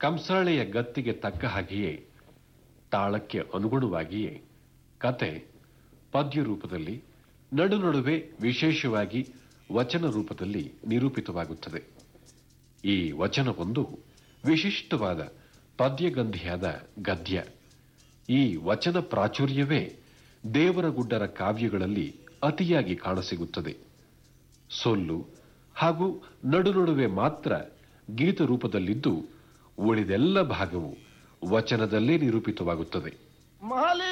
ಕಂಸಾಳೆಯ ಗತ್ತಿಗೆ ತಕ್ಕ ಹಾಗೆಯೇ ತಾಳಕ್ಕೆ ಅನುಗುಣವಾಗಿಯೇ ಕತೆ ಪದ್ಯ ರೂಪದಲ್ಲಿ ನಡು ನಡುವೆ ವಿಶೇಷವಾಗಿ ವಚನ ರೂಪದಲ್ಲಿ ನಿರೂಪಿತವಾಗುತ್ತದೆ ಈ ವಚನವೊಂದು ವಿಶಿಷ್ಟವಾದ ಪದ್ಯಗಂಧಿಯಾದ ಗದ್ಯ ಈ ವಚನ ಪ್ರಾಚುರ್ಯವೇ ದೇವರಗುಡ್ಡರ ಕಾವ್ಯಗಳಲ್ಲಿ ಅತಿಯಾಗಿ ಕಾಣಸಿಗುತ್ತದೆ ಸೊಲ್ಲು ಹಾಗೂ ನಡು ನಡುವೆ ಮಾತ್ರ ಗೀತ ರೂಪದಲ್ಲಿದ್ದು ಉಳಿದೆಲ್ಲ ಭಾಗವು ವಚನದಲ್ಲೇ ನಿರೂಪಿತವಾಗುತ್ತದೆ ಮಾಲಿ